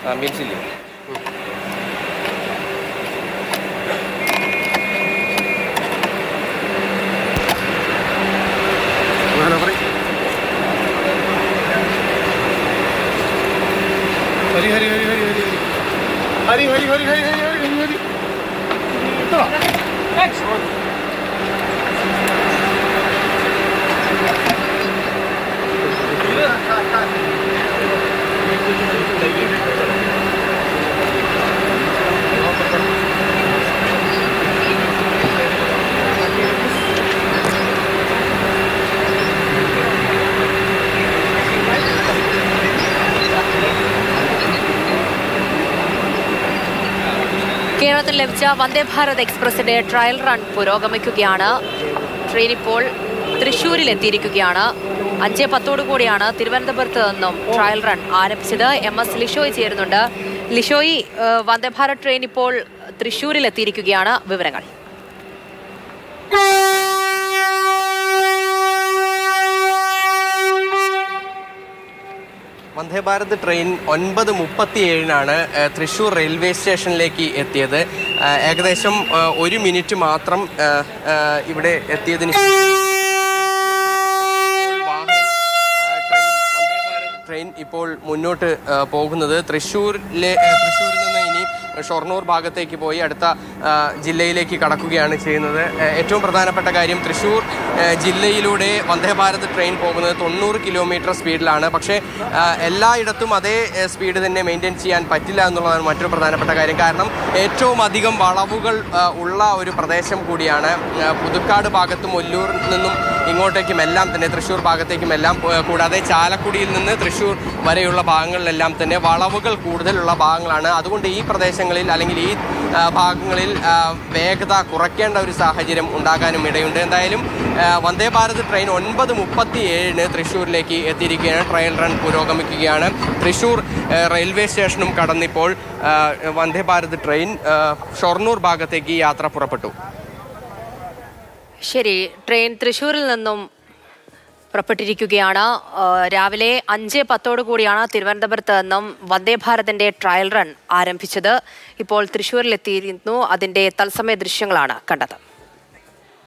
Ambience ഇല്ലേ അങ്ങനെ പറയും ഹരി ഹരി ഹരി ഹരി ഹരി ഹരി ഹരി ഹരി ഹരി ഹരി ഹരി ഹരി ഹരി ഇത്രോ? കേരളത്തിൽ ലഭിച്ച വന്ദേ ഭാരത് എക്സ്പ്രസിന്റെ ട്രയൽ റൺ പുരോഗമിക്കുകയാണ് ട്രെയിൻ ഇപ്പോൾ തൃശ്ശൂരിൽ എത്തിയിരിക്കുകയാണ് അഞ്ച് പത്തോടു കൂടിയാണ് തിരുവനന്തപുരത്ത് നിന്നും ട്രയൽ റൺ ആരംഭിച്ചത് എം എസ് ലിഷോയ് ചേരുന്നുണ്ട് ലിഷോയ് ഏഹ്, വന്ദേ ഭാരത് ട്രെയിൻ ഇപ്പോൾ തൃശ്ശൂരിൽ എത്തിയിരിക്കുകയാണ് വിവരങ്ങൾ വന്ദേ ഭാരത് ട്രെയിൻ ഒൻപത് മുപ്പത്തി ഏഴിനാണ് തൃശ്ശൂർ റെയിൽവേ സ്റ്റേഷനിലേക്ക് എത്തിയത് ആ, ഏകദേശം ആ, ഒരു മിനിറ്റ് മാത്രം ആ, ആ, ഇവിടെ എത്തിയതിന് ശേഷം ഇപ്പോൾ വാഹനം, ആ, ട്രെയിൻ വന്ദേ ഭാരത് ട്രെയിൻ ഇപ്പോൾ മുന്നോട്ട് ആ, പോകുന്നത് തൃശ്ശൂരിലെ ആ, തൃശ്ശൂരിൽ നിന്ന് ഇനി ഷൊർണൂർ ഭാഗത്തേക്ക് പോയി അടുത്ത ആ, ജില്ലയിലേക്ക് കടക്കുകയാണ് ചെയ്യുന്നത് ആ, ഏറ്റവും പ്രധാനപ്പെട്ട കാര്യം തൃശ്ശൂർ ആ, ജില്ലയിലൂടെ വന്ദേ ഭാരത് ട്രെയിൻ പോകുന്നത് തൊണ്ണൂറ് കിലോമീറ്റർ സ്പീഡിലാണ് പക്ഷേ ആ, എല്ലായിടത്തും അതേ ആ, സ്പീഡ് തന്നെ മെയിൻറ്റെയിൻ ചെയ്യാൻ പറ്റില്ല എന്നുള്ളതാണ് മറ്റൊരു പ്രധാനപ്പെട്ട കാര്യം കാരണം ഏറ്റവും അധികം വളവുകൾ ആ, ഉള്ള ഒരു പ്രദേശം കൂടിയാണ് ആ, പുതുക്കാട് ഭാഗത്തും ഒല്ലൂരിൽ നിന്നും ഇങ്ങോട്ടേക്കും എല്ലാം തന്നെ തൃശ്ശൂർ ഭാഗത്തേക്കും എല്ലാം ആ, കൂടാതെ ചാലക്കുടിയിൽ നിന്ന് തൃശ്ശൂർ വരെയുള്ള ഭാഗങ്ങളിലെല്ലാം തന്നെ വളവുകൾ കൂടുതലുള്ള ഭാഗങ്ങളാണ് അതുകൊണ്ട് ഈ പ്രദേശങ്ങളിൽ അല്ലെങ്കിൽ ഈ ആ, ഭാഗങ്ങളിൽ ആ, വേഗത കുറയ്ക്കേണ്ട ഒരു സാഹചര്യം ഉണ്ടാകാനും ഇടയുണ്ട് എന്തായാലും ആ, വന്ദേ ഭാരത് ട്രെയിൻ ഒൻപത് മുപ്പത്തി ഏഴിന് തൃശ്ശൂരിലേക്ക് എത്തിയിരിക്കുകയാണ് ട്രയൽ റൺ പുരോഗമിക്കുകയാണ് തൃശ്ശൂർ ആ, റെയിൽവേ സ്റ്റേഷനും കടന്നിപ്പോൾ ആ, വന്ദേ ഭാരത് ട്രെയിൻ ആ, ഷൊർണൂർ ഭാഗത്തേക്ക് യാത്ര പുറപ്പെട്ടു ശരി ട്രെയിൻ തൃശ്ശൂരിൽ നിന്നും പുറപ്പെട്ടിരിക്കുകയാണ് ആ, രാവിലെ അഞ്ച് പത്തോടു കൂടിയാണ് തിരുവനന്തപുരത്ത് നിന്നും വന്ദേ ഭാരതിന്റെ ട്രയൽ റൺ ആരംഭിച്ചത് ഇപ്പോൾ തൃശ്ശൂരിലെത്തിയിരുന്നു അതിന്റെ തത്സമയ ദൃശ്യങ്ങളാണ് കണ്ടത്